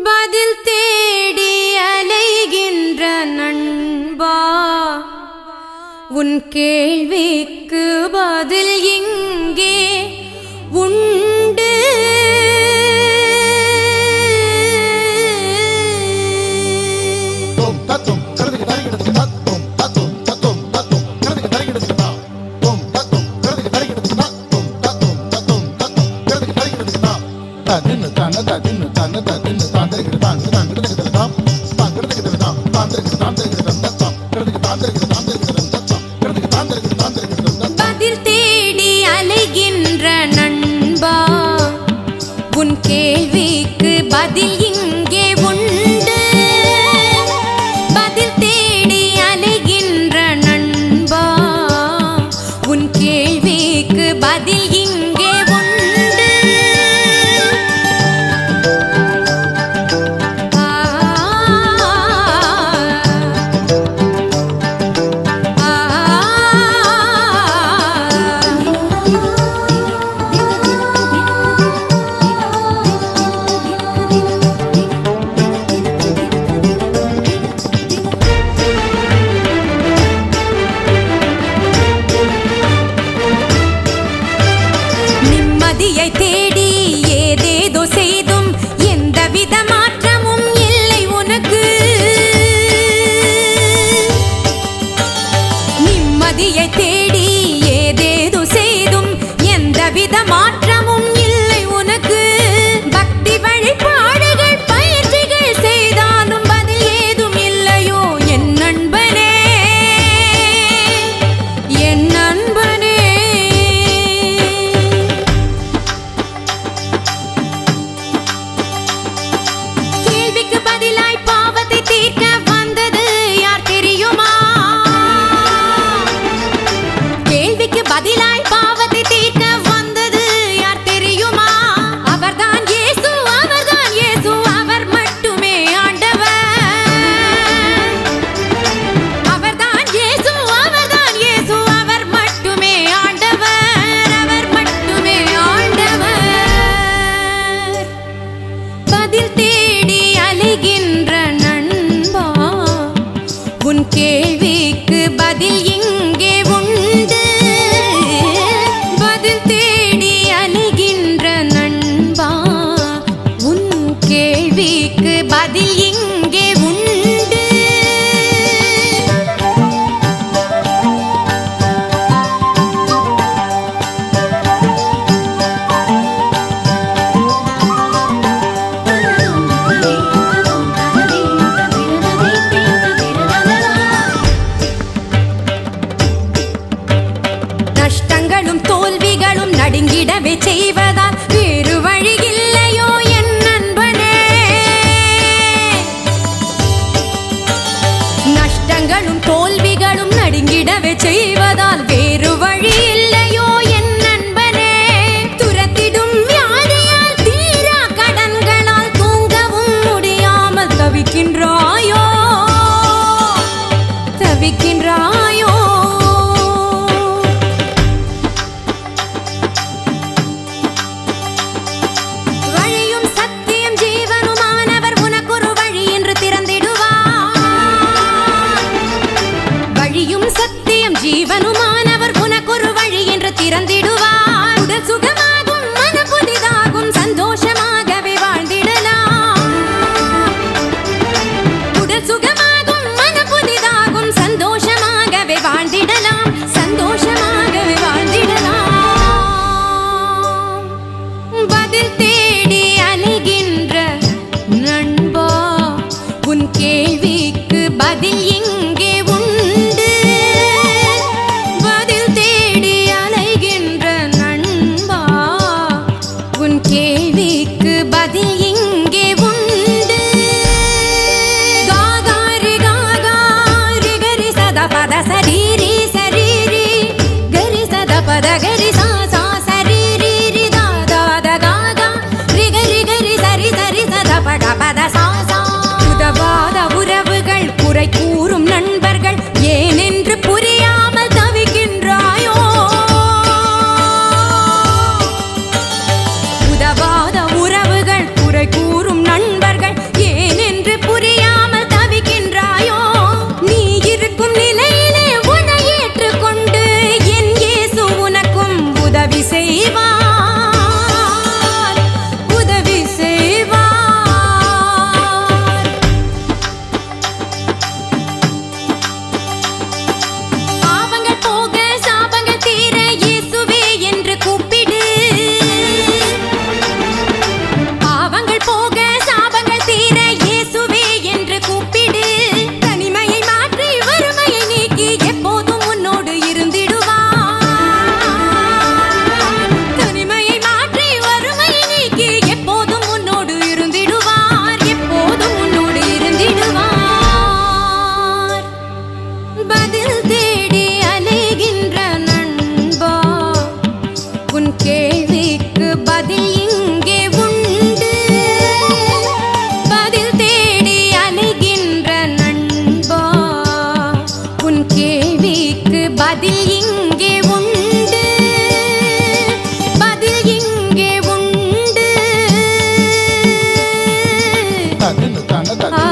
பதில் தேடி அலைகின்ற நண்பா உன் கேள்விக்கு பதில் இங்கே உண்டு தோம் தத்தும் கருதுக்கு தருகிறது தத்தும் தத்தும் தத்தும் தத்தும் கருதுக்கு தருகிறது தா தோம் தத்தும் கருதுக்கு தருகிறது தத்தும் தத்தும் தத்தும் தத்தும் கருதுக்கு தருகிறது தா ததின்னு தன ததின்னு தன ததின்னு தாந்திரிகிறது தான் தான் கருதுக்கு தரம் தான் கருதுக்கு தரம் தான் தாந்திரிகிறது தாந்திரிகிறது தத்தம் கருதுக்கு தாந்திரிகிறது தாந்திரிகிறது தத்தம் கருதுக்கு தாந்திரிகிறது தாந்திரிகிறது தத்தம் பதில் தேடி அலைகின்ற நண்பா உன் கேள்விக்கு பதில் இங்கே உண்டு பதில் தேடி அலைகின்ற நண்பா உன் கேள்விக்கு பதில் இங்கே உண்டு ஆ நிம்மதியை தேடி ஏதேதோ செய்தும் எந்தவித மாற்றமும் இல்லை உனக்கு நிம்மதியை தேடி ஏதேதோ செய்தும் எந்தவித மாற்றமும் இல்லை உனக்கு பக்தி வழிபாடுகள் பயிற்சிகள் செய்தாலும் பதில் ஏதும் இல்லையோ என் நண்பனே என் நண்பனே கேள்விக்கு பதிலாய் பாவத்தை தீர்க்க வந்தது யார் தெரியுமா கேள்விக்கு பதிலாய் பாவத்தை தீர்க்க வந்தது யார் தெரியுமா அவர்தான் இயேசு அவர்தான் இயேசு அவர் மட்டுமே ஆண்டவர் அவர்தான் இயேசு அவர்தான் இயேசு அவர் மட்டுமே ஆண்டவர் அவர் மட்டுமே ஆண்டவர் பதில் தேடி அலைகின்ற நண்பா உன் கேள்விக்கு பதில் இங்கே உண்டு பதில் தேடி அலைகின்ற நண்பா உன் கேள்விக்கு பதில் இங்கே உண்டு நஷ்டங்களும் தோல்விகளும் நடுங்கிடவே செய்வதால் வேறு வழி இல்லையோ என் நண்பனே நஷ்டங்களும் தோல்விகளும் நடுங்கிடவே செய்வதால் வேறு வழி இல்லையோ என் நண்பனே துரத்திடும் வியாதியால் தீரா கடன்களால் தூங்கவும் முடியாமல் தவிக்கின்றாயோ தவிக்கின்றாயோ வழியும் சத்தியம் ஜீவனுமானவர் உனக்கொரு வழி என்று திறந்திடுவார் வழியும் சத்தியம் ஜீவனுமானவர் உனக்கொரு வழி என்று திறந்திடுவார் உடல் சுகமாகும் மன புதிதாகும் சந்தோஷமாகவே வாழ்ந்திடலாம் உடல் சுகமாகும் மன புதிதாகும் சந்தோஷமாகவே வாழ்ந்திடலாம் சந்தோஷமாகவே வாழ்ந்திடலாம் பதில் தேடி அலைகின்ற நண்பா உன் கேள்விக்கு பதில் இங்கே உண்டு பதில் தேடி அலைகின்ற நண்பா உன் கேள்விக்கு பதில் இங்கே உண்டு காகாரி காகாரி கரி சத பத சரீரி சரீரி கரி சத பத கரி சா சா சரீரி ரி தா தா த கா கா ரி கரி கரி சரி சரி சத பட பத சா சா உதவாத உறவுகள் குறை கூறு ததின்னு தன ஆ ததின்னு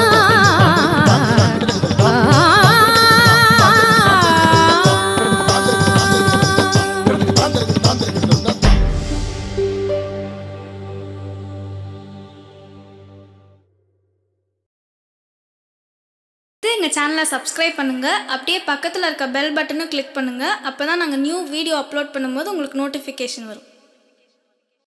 எங்கள் சேனலை சப்ஸ்கிரைப் பண்ணுங்கள் அப்படியே பக்கத்தில் இருக்க பெல் பட்டனும் கிளிக் பண்ணுங்கள் அப்போ தான் நாங்கள் நியூ வீடியோ அப்லோட் பண்ணும்போது உங்களுக்கு நோட்டிஃபிகேஷன் வரும்